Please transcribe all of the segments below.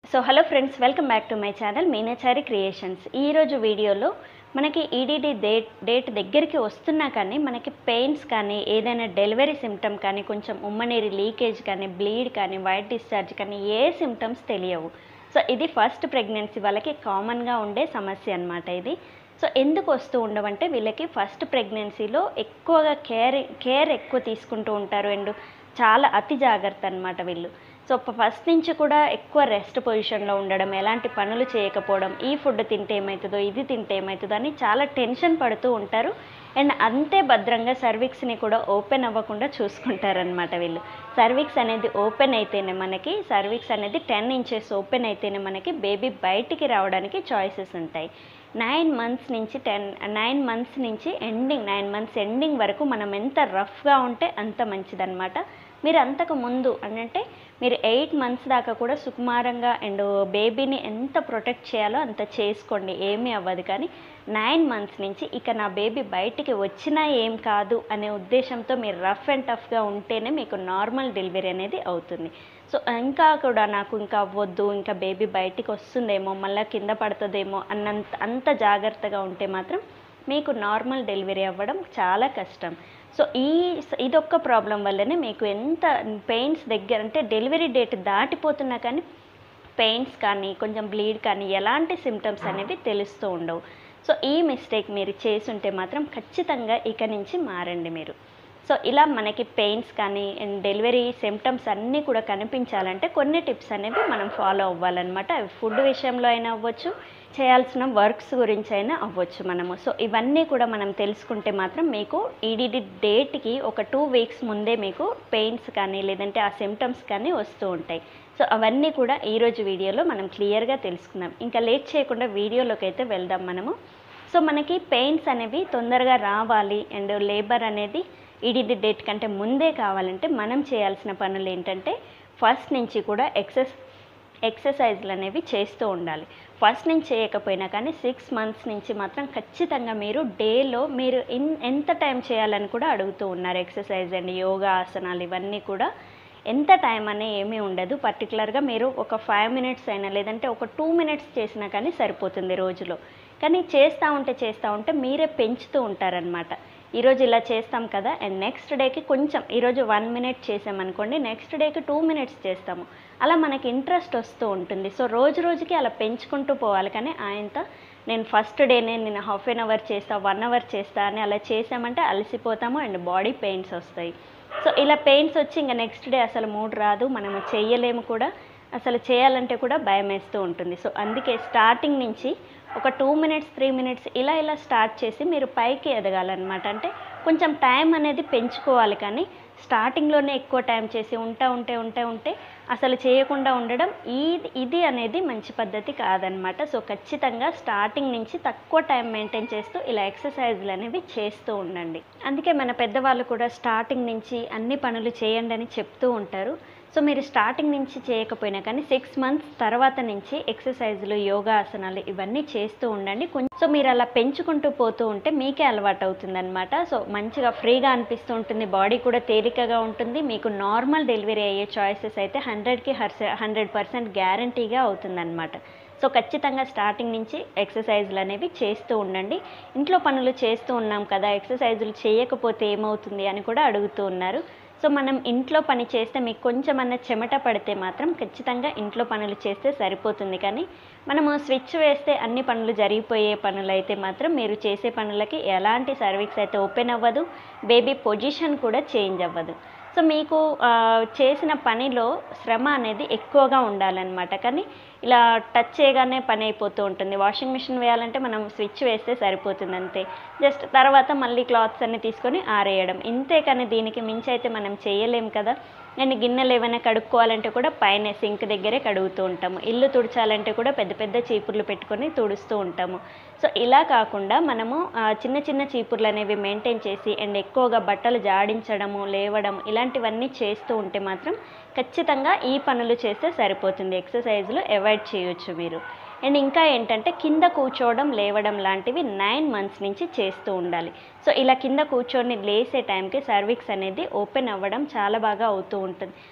so hello friends welcome back to my channel Meenachari creations ఈరోజు వీడియోలో మనకి ఈడీడీ డేట్ డేట్ దగ్గరికి వస్తున్నా కానీ మనకి పెయిన్స్ కానీ ఏదైనా డెలివరీ సిమ్టమ్ కానీ కొంచెం ఉమ్మనీరు లీకేజ్ కానీ బ్లీడ్ కానీ వైట్ డిశ్చార్జ్ కానీ ఏ సిమ్టమ్స్ తెలియవు సో ఇది ఫస్ట్ ప్రెగ్నెన్సీ వాళ్ళకి కామన్గా ఉండే సమస్య అన్నమాట ఇది సో ఎందుకు వస్తూ ఉండవంటే వీళ్ళకి ఫస్ట్ ప్రెగ్నెన్సీలో ఎక్కువగా కేర్ కేర్ ఎక్కువ తీసుకుంటూ ఉంటారు అండ్ చాలా అతి జాగ్రత్త అనమాట వీళ్ళు సో ఫస్ట్ నుంచి కూడా ఎక్కువ రెస్ట్ పొజిషన్లో ఉండడం ఎలాంటి పనులు చేయకపోవడం ఈ ఫుడ్ తింటే ఏమవుతుందో ఇది తింటే ఏమవుతుందో అని చాలా టెన్షన్ పడుతూ ఉంటారు అండ్ అంతే భద్రంగా సర్విక్స్ని కూడా ఓపెన్ అవ్వకుండా చూసుకుంటారనమాట వీళ్ళు సర్విక్స్ అనేది ఓపెన్ అయితేనే మనకి సర్విక్స్ అనేది టెన్ ఇంచెస్ ఓపెన్ అయితేనే మనకి బేబీ బయటికి రావడానికి చాయిసెస్ ఉంటాయి నైన్ మంత్స్ నుంచి టెన్ నైన్ మంత్స్ నుంచి ఎండింగ్ నైన్ మంత్స్ ఎండింగ్ వరకు మనం ఎంత రఫ్గా ఉంటే అంత మంచిదన్నమాట మీరు అంతకు ముందు అంటే మీరు ఎయిట్ మంత్స్ దాకా కూడా సుకుమారంగా అండ్ బేబీని ఎంత ప్రొటెక్ట్ చేయాలో అంత చేసుకోండి ఏమీ అవ్వదు కానీ నైన్ మంత్స్ నుంచి ఇక నా బేబీ బయటికి వచ్చినా ఏం కాదు అనే ఉద్దేశంతో మీరు రఫ్ అండ్ టఫ్గా ఉంటేనే మీకు నార్మల్ డెలివరీ అనేది అవుతుంది సో ఇంకా కూడా నాకు ఇంకా అవ్వద్దు ఇంకా బేబీ బయటికి వస్తుందేమో మళ్ళీ కింద పడుతుందేమో అన్నంత అంత జాగ్రత్తగా ఉంటే మాత్రం మీకు నార్మల్ డెలివరీ అవ్వడం చాలా కష్టం సో ఈ ఇదొక్క ప్రాబ్లం వల్లనే మీకు ఎంత పెయిన్స్ దగ్గర అంటే డెలివరీ డేట్ దాటిపోతున్నా కానీ పెయిన్స్ కానీ కొంచెం బ్లీడ్ కానీ ఎలాంటి సిమ్టమ్స్ అనేవి తెలుస్తూ ఉండవు సో ఈ మిస్టేక్ మీరు చేసుంటే మాత్రం ఖచ్చితంగా ఇక నుంచి మారండి మీరు సో ఇలా మనకి పెయిన్స్ కానీ అండ్ డెలివరీ సిమ్టమ్స్ అన్నీ కూడా కనిపించాలంటే కొన్ని టిప్స్ అనేవి మనం ఫాలో అవ్వాలన్నమాట అవి ఫుడ్ విషయంలో అయినా అవ్వచ్చు చేయాల్సిన వర్క్స్ గురించి అయినా అవ్వచ్చు మనము సో ఇవన్నీ కూడా మనం తెలుసుకుంటే మాత్రం మీకు ఈడీడీ డేట్కి ఒక టూ వీక్స్ ముందే మీకు పెయిన్స్ కానీ లేదంటే ఆ సిమ్టమ్స్ కానీ వస్తూ ఉంటాయి సో అవన్నీ కూడా ఈరోజు వీడియోలో మనం క్లియర్గా తెలుసుకుందాం ఇంకా లేట్ చేయకుండా వీడియోలోకి అయితే వెళ్దాం మనము సో మనకి పెయిన్స్ అనేవి తొందరగా రావాలి అండ్ లేబర్ అనేది ఈడీడీ డేట్ కంటే ముందే కావాలంటే మనం చేయాల్సిన పనులు ఏంటంటే ఫస్ట్ నుంచి కూడా ఎక్సెస్ ఎక్సర్సైజ్లు అనేవి చేస్తూ ఉండాలి ఫస్ట్ నుంచి చేయకపోయినా కానీ సిక్స్ మంత్స్ నుంచి మాత్రం ఖచ్చితంగా మీరు డేలో మీరు ఇన్ ఎంత టైం చేయాలని కూడా అడుగుతూ ఉన్నారు ఎక్సర్సైజ్ అండ్ యోగా ఆసనాలు ఇవన్నీ కూడా ఎంత టైం అనే ఏమీ ఉండదు పర్టికులర్గా మీరు ఒక ఫైవ్ మినిట్స్ అయినా లేదంటే ఒక టూ మినిట్స్ చేసినా కానీ సరిపోతుంది రోజులో కానీ చేస్తూ ఉంటే చేస్తూ ఉంటే మీరే పెంచుతూ ఉంటారనమాట ఈరోజు ఇలా చేస్తాం కదా అండ్ నెక్స్ట్ డేకి కొంచెం ఈరోజు వన్ మినిట్ చేసామనుకోండి నెక్స్ట్ డేకి టూ మినిట్స్ చేస్తాము అలా మనకి ఇంట్రెస్ట్ వస్తూ ఉంటుంది సో రోజు రోజుకి అలా పెంచుకుంటూ పోవాలి కానీ ఆయనతో నేను ఫస్ట్ డేనే నేను హాఫ్ అన్ అవర్ చేస్తా వన్ అవర్ చేస్తా అని అలా చేసామంటే అలసిపోతాము అండ్ బాడీ పెయిన్స్ వస్తాయి సో ఇలా పెయిన్స్ వచ్చి ఇంకా నెక్స్ట్ డే అసలు మూడ్ రాదు మనము చెయ్యలేము కూడా అసలు చేయాలంటే కూడా భయం వేస్తూ ఉంటుంది సో అందుకే స్టార్టింగ్ నుంచి ఒక టూ మినిట్స్ త్రీ మినిట్స్ ఇలా ఇలా స్టార్ట్ చేసి మీరు పైకి ఎదగాలన్నమాట అంటే కొంచెం టైం అనేది పెంచుకోవాలి కానీ స్టార్టింగ్లోనే ఎక్కువ టైం చేసి ఉంటా ఉంటే ఉంటే ఉంటే అసలు చేయకుండా ఉండడం ఇది ఇది అనేది మంచి పద్ధతి కాదనమాట సో ఖచ్చితంగా స్టార్టింగ్ నుంచి తక్కువ టైం మెయింటైన్ చేస్తూ ఇలా ఎక్సర్సైజ్లు అనేవి చేస్తూ ఉండండి అందుకే మన పెద్దవాళ్ళు కూడా స్టార్టింగ్ నుంచి అన్ని పనులు చేయండి అని చెప్తూ ఉంటారు సో మీరు స్టార్టింగ్ నుంచి చేయకపోయినా కానీ సిక్స్ మంత్స్ తర్వాత నుంచి ఎక్సర్సైజులు యోగా ఆసనాలు ఇవన్నీ చేస్తూ ఉండండి కొంచెం సో మీరు అలా పెంచుకుంటూ పోతూ ఉంటే మీకే అలవాటు అవుతుందన్నమాట సో మంచిగా ఫ్రీగా అనిపిస్తూ ఉంటుంది బాడీ కూడా తేలికగా ఉంటుంది మీకు నార్మల్ డెలివరీ అయ్యే చాయిసెస్ అయితే హండ్రెడ్కి హండ్రెడ్ పర్సెంట్ గ్యారంటీగా అవుతుందన్నమాట సో ఖచ్చితంగా స్టార్టింగ్ నుంచి ఎక్సర్సైజులు అనేవి చేస్తూ ఉండండి ఇంట్లో పనులు చేస్తూ ఉన్నాం కదా ఎక్సర్సైజులు చేయకపోతే ఏమవుతుంది అని కూడా అడుగుతూ ఉన్నారు సో మనం ఇంట్లో పని చేస్తే మీకు కొంచెం అన్న చెమట పడితే మాత్రం ఖచ్చితంగా ఇంట్లో పనులు చేస్తే సరిపోతుంది కానీ మనము స్విచ్ వేస్తే అన్ని పనులు జరిగిపోయే పనులు అయితే మాత్రం మీరు చేసే పనులకి ఎలాంటి సర్వీస్ అయితే ఓపెన్ అవ్వదు బేబీ పొజిషన్ కూడా చేంజ్ అవ్వదు సో మీకు చేసిన పనిలో శ్రమ అనేది ఎక్కువగా ఉండాలన్నమాట కానీ ఇలా టచ్ చేయగానే పని అయిపోతూ ఉంటుంది వాషింగ్ మిషన్ వేయాలంటే మనం స్విచ్ వేస్తే సరిపోతుంది అంతే జస్ట్ తర్వాత మళ్ళీ క్లాత్స్ అన్ని తీసుకొని ఆరేయడం ఇంతే కానీ దీనికి మించి అయితే మనం చేయలేం కదా అండ్ గిన్నెలు ఏమైనా కడుక్కోవాలంటే కూడా పైన సింక్ దగ్గరే కడుగుతూ ఉంటాము ఇల్లు తుడచాలంటే కూడా పెద్ద పెద్ద చీపుర్లు పెట్టుకొని తుడుస్తూ ఉంటాము సో ఇలా కాకుండా మనము చిన్న చిన్న చీపుర్లు అనేవి మెయింటైన్ చేసి అండ్ ఎక్కువగా బట్టలు జాడించడము లేవడం ఇలాంటివన్నీ చేస్తూ ఉంటే మాత్రం ఖచ్చితంగా ఈ పనులు చేస్తే సరిపోతుంది ఎక్సర్సైజులు అవాయిడ్ చేయొచ్చు మీరు అండ్ ఇంకా ఏంటంటే కింద కూర్చోవడం లేవడం లాంటివి నైన్ మంత్స్ నుంచి చేస్తూ ఉండాలి సో ఇలా కింద కూర్చొని లేసే టైంకి సర్విక్స్ అనేది ఓపెన్ అవ్వడం చాలా బాగా అవుతూ ఉంటుంది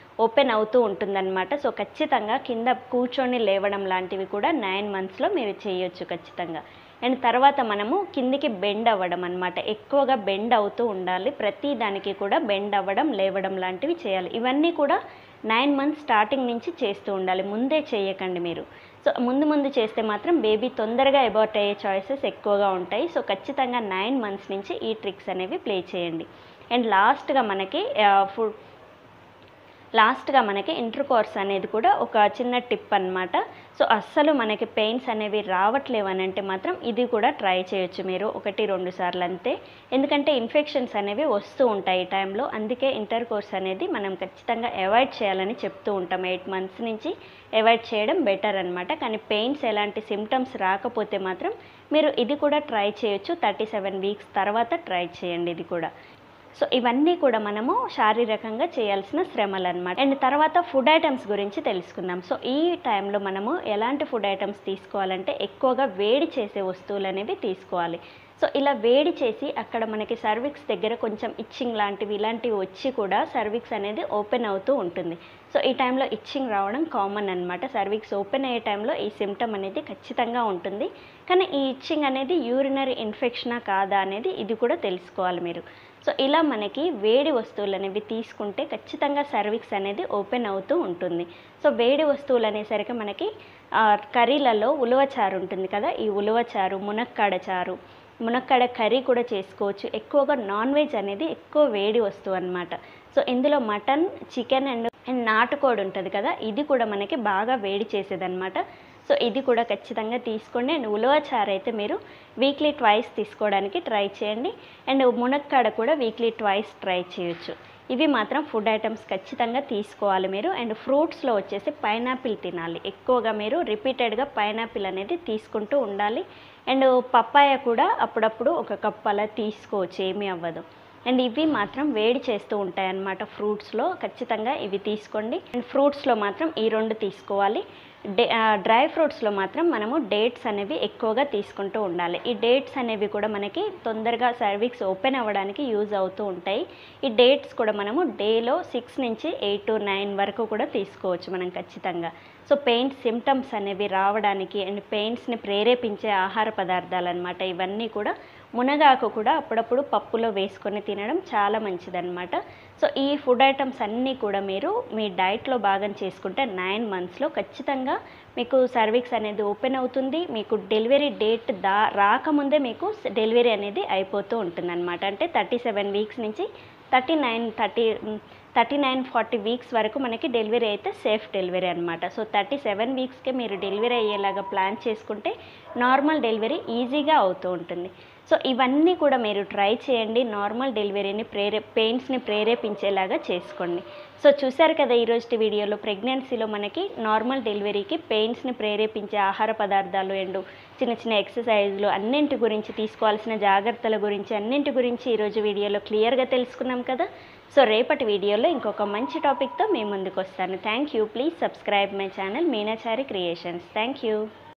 ఓపెన్ అవుతూ ఉంటుందన్నమాట సో ఖచ్చితంగా కింద కూర్చొని లేవడం లాంటివి కూడా నైన్ మంత్స్లో మీరు చేయొచ్చు ఖచ్చితంగా అండ్ తర్వాత మనము కిందికి బెండ్ అవ్వడం అనమాట ఎక్కువగా బెండ్ అవుతూ ఉండాలి ప్రతి దానికి కూడా బెండ్ అవ్వడం లేవడం లాంటివి చేయాలి ఇవన్నీ కూడా నైన్ మంత్స్ స్టార్టింగ్ నుంచి చేస్తూ ఉండాలి ముందే చేయకండి మీరు సో ముందు ముందు చేస్తే మాత్రం బేబీ తొందరగా అబార్ట్ అయ్యే చాయిసెస్ ఎక్కువగా ఉంటాయి సో ఖచ్చితంగా నైన్ మంత్స్ నుంచి ఈ ట్రిక్స్ అనేవి ప్లే చేయండి అండ్ లాస్ట్గా మనకి ఫుడ్ లాస్ట్గా మనకి ఇంటర్ కోర్స్ అనేది కూడా ఒక చిన్న టిప్ అన్నమాట సో అస్సలు మనకి పెయిన్స్ అనేవి రావట్లేవు అని అంటే మాత్రం ఇది కూడా ట్రై చేయొచ్చు మీరు ఒకటి రెండు సార్లు అంతే ఎందుకంటే ఇన్ఫెక్షన్స్ అనేవి వస్తూ ఉంటాయి ఈ టైంలో అందుకే ఇంటర్ కోర్స్ అనేది మనం ఖచ్చితంగా అవాయిడ్ చేయాలని చెప్తూ ఉంటాం ఎయిట్ మంత్స్ నుంచి అవాయిడ్ చేయడం బెటర్ అనమాట కానీ పెయిన్స్ ఎలాంటి సిమ్టమ్స్ రాకపోతే మాత్రం మీరు ఇది కూడా ట్రై చేయొచ్చు థర్టీ సెవెన్ వీక్స్ తర్వాత ట్రై చేయండి ఇది కూడా సో ఇవన్నీ కూడా మనము శారీరకంగా చేయాల్సిన శ్రమలు అనమాట అండ్ తర్వాత ఫుడ్ ఐటమ్స్ గురించి తెలుసుకుందాం సో ఈ టైంలో మనము ఎలాంటి ఫుడ్ ఐటమ్స్ తీసుకోవాలంటే ఎక్కువగా వేడి చేసే వస్తువులు అనేవి తీసుకోవాలి సో ఇలా వేడి చేసి అక్కడ మనకి సర్విక్స్ దగ్గర కొంచెం ఇచ్చింగ్ లాంటివి ఇలాంటివి వచ్చి కూడా సర్విక్స్ అనేది ఓపెన్ అవుతూ ఉంటుంది సో ఈ టైంలో ఇచ్చింగ్ రావడం కామన్ అనమాట సర్విక్స్ ఓపెన్ అయ్యే టైంలో ఈ సిమ్టమ్ అనేది ఖచ్చితంగా ఉంటుంది కానీ ఈ ఇచ్చింగ్ అనేది యూరినరీ ఇన్ఫెక్షనా కాదా అనేది ఇది కూడా తెలుసుకోవాలి మీరు సో ఇలా మనకి వేడి వస్తువులు అనేవి తీసుకుంటే ఖచ్చితంగా సర్విక్స్ అనేది ఓపెన్ అవుతూ ఉంటుంది సో వేడి వస్తువులు అనేసరికి మనకి ఆ, కర్రీలలో ఉలవ చారు ఉంటుంది కదా ఈ ఉలవ చారు మునక్కాడ చారు మునక్కాడ కర్రీ కూడా చేసుకోవచ్చు ఎక్కువగా నాన్ వెజ్ అనేది ఎక్కువ వేడి వస్తువు అనమాట సో ఇందులో మటన్ చికెన్ అండ్ అండ్ నాటుకోడి ఉంటుంది కదా ఇది కూడా మనకి బాగా వేడి చేసేదన్నమాట సో ఇది కూడా ఖచ్చితంగా తీసుకోండి అండ్ ఉలవ చారు అయితే మీరు వీక్లీ ట్వైస్ తీసుకోవడానికి ట్రై చేయండి అండ్ మునక్కాడ కూడా వీక్లీ ట్వైస్ ట్రై చేయొచ్చు ఇవి మాత్రం ఫుడ్ ఐటమ్స్ ఖచ్చితంగా తీసుకోవాలి మీరు అండ్ ఫ్రూట్స్లో వచ్చేసి పైనాపిల్ తినాలి ఎక్కువగా మీరు రిపీటెడ్గా పైనాపిల్ అనేది తీసుకుంటూ ఉండాలి అండ్ పప్పాయ కూడా అప్పుడప్పుడు ఒక కప్ అలా తీసుకోవచ్చు ఏమీ అవ్వదు అండ్ ఇవి మాత్రం వేడి చేస్తూ ఉంటాయి అన్నమాట ఫ్రూట్స్లో ఖచ్చితంగా ఇవి తీసుకోండి అండ్ ఫ్రూట్స్లో మాత్రం ఈ రెండు తీసుకోవాలి డే డ్రై ఫ్రూట్స్లో మాత్రం మనము డేట్స్ అనేవి ఎక్కువగా తీసుకుంటూ ఉండాలి ఈ డేట్స్ అనేవి కూడా మనకి తొందరగా సర్వీక్స్ ఓపెన్ అవ్వడానికి యూజ్ అవుతూ ఉంటాయి ఈ డేట్స్ కూడా మనము డేలో సిక్స్ నుంచి ఎయిట్ టు నైన్ వరకు కూడా తీసుకోవచ్చు మనం ఖచ్చితంగా సో పెయిన్స్ సిమ్టమ్స్ అనేవి రావడానికి అండ్ పెయిన్స్ని ప్రేరేపించే ఆహార పదార్థాలు అనమాట ఇవన్నీ కూడా మునగాకు కూడా అప్పుడప్పుడు పప్పులో వేసుకొని తినడం చాలా మంచిదన్నమాట సో ఈ ఫుడ్ ఐటమ్స్ అన్నీ కూడా మీరు మీ డైట్లో భాగం చేసుకుంటే నైన్ మంత్స్లో ఖచ్చితంగా మీకు సర్వీక్స్ అనేది ఓపెన్ అవుతుంది మీకు డెలివరీ డేట్ దా రాకముందే మీకు డెలివరీ అనేది అయిపోతూ ఉంటుంది అనమాట అంటే థర్టీ సెవెన్ వీక్స్ నుంచి thirty nine thirty thirty nine forty weeks వరకు మనకి డెలివరీ అయితే సేఫ్ డెలివరీ అనమాట సో థర్టీ సెవెన్ వీక్స్కే మీరు డెలివరీ అయ్యేలాగా ప్లాన్ చేసుకుంటే నార్మల్ డెలివరీ ఈజీగా అవుతూ ఉంటుంది సో ఇవన్నీ కూడా మీరు ట్రై చేయండి నార్మల్ డెలివరీని ప్రేరే పెయిన్స్ని ప్రేరేపించేలాగా చేసుకోండి సో చూశారు కదా ఈరోజు వీడియోలో ప్రెగ్నెన్సీలో మనకి నార్మల్ డెలివరీకి పెయిన్స్ని ప్రేరేపించే ఆహార పదార్థాలు అండ్ చిన్న చిన్న ఎక్సర్సైజ్లు అన్నింటి గురించి తీసుకోవాల్సిన జాగ్రత్తల గురించి అన్నింటి గురించి ఈరోజు వీడియోలో క్లియర్గా తెలుసుకున్నాం కదా సో రేపటి వీడియోలో ఇంకొక మంచి టాపిక్తో మేము ముందుకు వస్తాను thank you please subscribe my channel Meenachari creations thank you